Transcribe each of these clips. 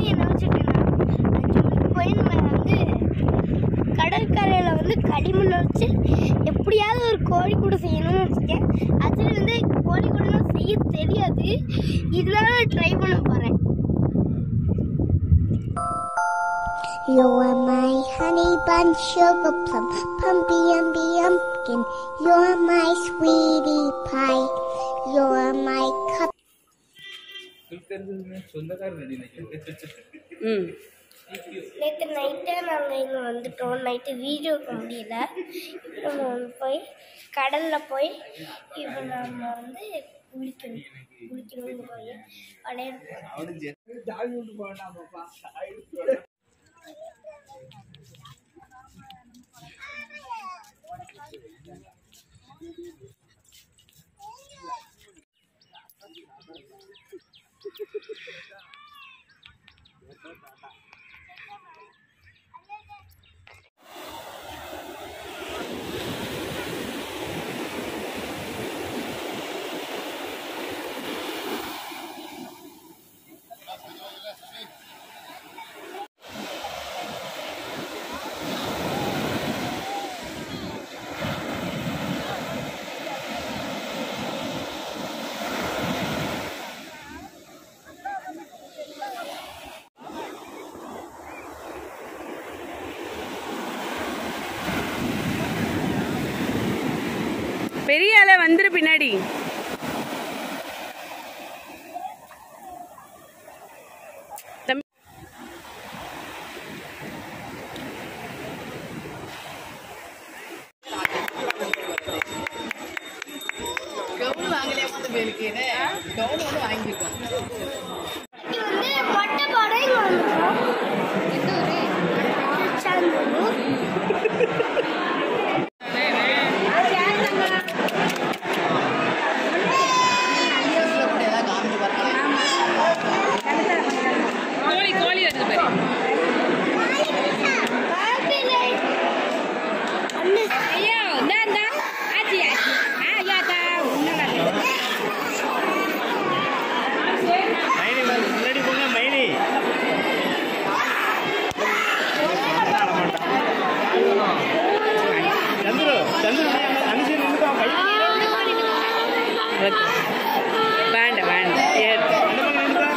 வந்து என்ன வச்சுருக்கேன் அஞ்சு மணிக்கு போய் நம்ம வந்து கடற்கரையில் வந்து களிமண்ணை வச்சு எப்படியாவது ஒரு கோழி கூட செய்யணும்னு வச்சுருக்கேன் ஆக்சுவலி வந்து கோழி கூடலாம் செய்ய தெரியாது இதனால நான் ட்ரை பண்ண போகிறேன் You're my honey bun, sugar plum, pumpy umby umpkin. You're my sweetie pie. You're my cup. ம் நேற்று நைட்டே நாங்கள் இங்கே வந்துட்டோம் நைட்டு வீடியோ எடுக்க முடியல இப்போ நம்ம வந்து போய் கடலில் போய் இப்போ நம்ம வந்து குளிக்கணும் குளிக்கணும்னு போய் விளையாட பெரிய அலை வந்துரு பின்னாடி தம்பி இது வந்து மொட்டை பாடம் இங்கே வந்துட்டோம் எந்த ஊர் சாந்தூர் கோழி கோழி வருது பாரு ஐயோ இந்தா இந்தா ஆச்சி ஆச்சி ஆ யாத்தா ஒன்றும் மைனி முன்னாடி போங்க மைனி சந்துரு சந்துரு அனுசரி நின்றுட்டான் பையன் வேண்டாம் வேண்டாம் ஏத்து அந்த பக்கம் நின்றுட்டான்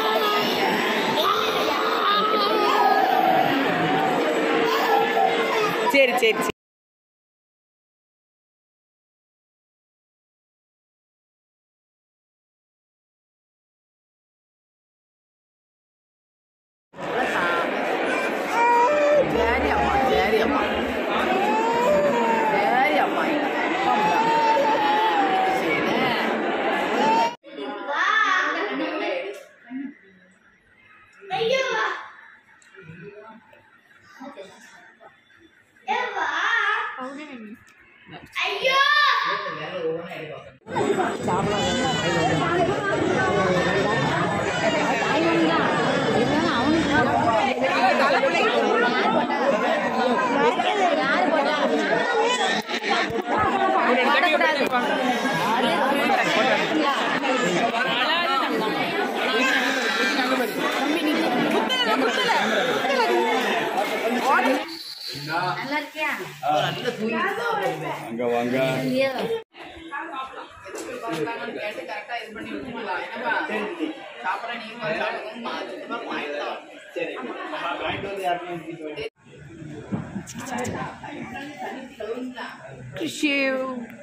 சரி சரி சரி அங்க வாங்க Tissue.